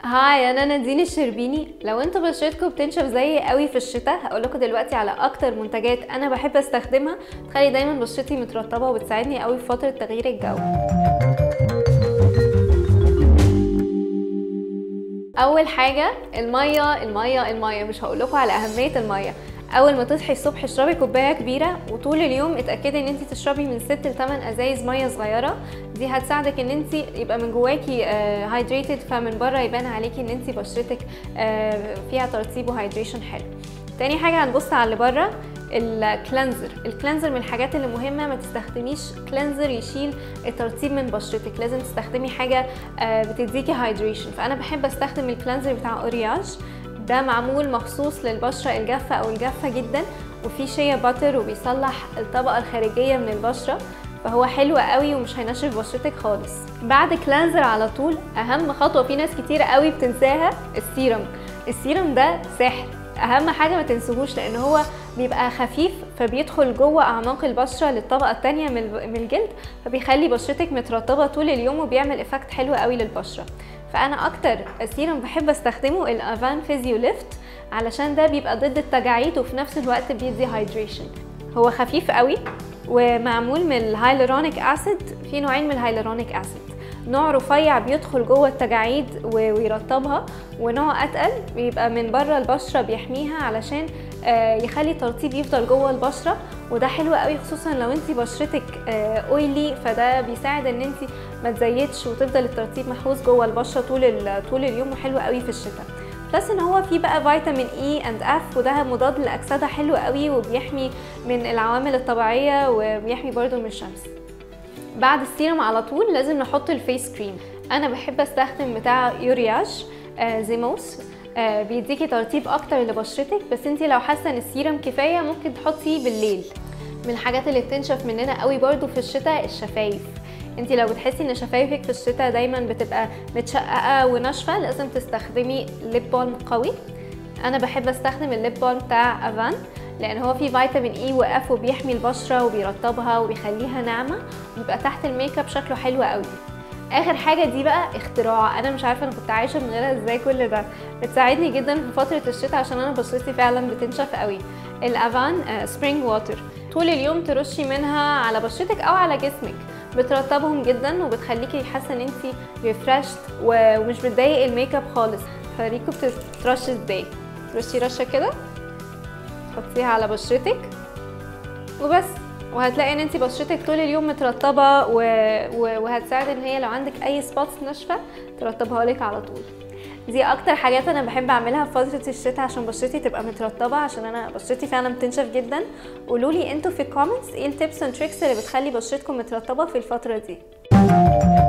هاي انا نادين الشربيني لو انتوا بشرتكم بتنشف زيي قوي في الشتاء هقول لكم دلوقتي على اكتر منتجات انا بحب استخدمها تخلي دايما بشرتي مترطبه وبتساعدني قوي في فتره تغيير الجو اول حاجه الميه الميه الميه مش هقول لكم على اهميه الميه اول ما تصحي الصبح اشربي كوبايه كبيره وطول اليوم اتاكدي ان انت تشربي من 6 ل 8 ازايز ميه صغيره دي هتساعدك ان انت يبقى من جواكي هايدريتد فمن بره يبان عليكي ان انت بشرتك آه، فيها ترطيب وهايدريشن حلو تاني حاجه هنبص على اللي بره الكلنزر الكلنزر من الحاجات اللي مهمه ما تستخدميش كلنزر يشيل الترطيب من بشرتك لازم تستخدمي حاجه آه، بتديكي هايدريشن فانا بحب استخدم الكلنزر بتاع اورياج ده معمول مخصوص للبشره الجافه او الجافه جدا وفيه شيا باتر وبيصلح الطبقه الخارجيه من البشره فهو حلو قوي ومش هينشف بشرتك خالص بعد كلانزر على طول اهم خطوه في ناس كتير قوي بتنساها السيرم السيرم ده سحر اهم حاجه ما تنسوهوش لان هو بيبقى خفيف فبيدخل جوه اعماق البشره للطبقه الثانيه من الجلد فبيخلي بشرتك مترطبه طول اليوم وبيعمل افكت حلو قوي للبشره فانا اكتر سيرم بحب استخدمه الافان فيزيو ليفت علشان ده بيبقى ضد التجاعيد وفي نفس الوقت بيدي هايدريشن هو خفيف قوي ومعمول من الهايلورونيك اسيد في نوعين من الهايلورونيك اسيد نوع رفيع بيدخل جوه التجاعيد ويرطبها ونوع اتقل بيبقى من بره البشره بيحميها علشان يخلي الترطيب يفضل جوه البشره وده حلو قوي خصوصا لو انت بشرتك اويلي فده بيساعد ان انت ما تزيدش وتفضل الترطيب محفوظ جوه البشره طول طول اليوم وحلو قوي في الشتاء بلس ان هو فيه بقى فيتامين اي اند اف وده مضاد للاكسده حلو قوي وبيحمي من العوامل الطبيعيه وبيحمي برده من الشمس بعد السيرم على طول لازم نحط الفيس كريم انا بحب استخدم بتاع يورياج آه زيموس آه بيديكي ترطيب اكتر لبشرتك بس انت لو حاسه ان السيرم كفايه ممكن تحطيه بالليل من الحاجات اللي بتنشف مننا قوي برضو في الشتاء الشفايف انت لو بتحسي ان شفايفك في الشتاء دايما بتبقى متشققه وناشفه لازم تستخدمي ليب بالم قوي انا بحب استخدم الليب بالم بتاع افان لان هو فيه فيتامين اي واف وبيحمي البشره وبيرطبها وبيخليها ناعمه وبيبقى تحت الميك اب شكله حلو قوي اخر حاجه دي بقى اختراع انا مش عارفه انا كنت عايشه من غيرها ازاي كل ده بتساعدني جدا في فتره الشتاء عشان انا بشرتي فعلا بتنشف قوي الافان سبرينج ووتر طول اليوم ترشي منها على بشرتك او على جسمك بترطبهم جدا وبتخليكي حاسه ان انت ريفرشت ومش بتضايق الميك اب خالص هوريكم بتترش ازاي ترشي رشه كده تحطيها على بشرتك وبس وهتلاقي ان انت بشرتك طول اليوم مترطبه و... و... وهتساعد ان هي لو عندك اي سبوتس ناشفه ترطبها لك على طول دي اكتر حاجات انا بحب اعملها في فتره الشتاء عشان بشرتي تبقى مترطبه عشان انا بشرتي فعلا بتنشف جدا قولوا لي انتوا في الكومنتس ايه التيبس اند تريكس اللي بتخلي بشرتكم مترطبه في الفتره دي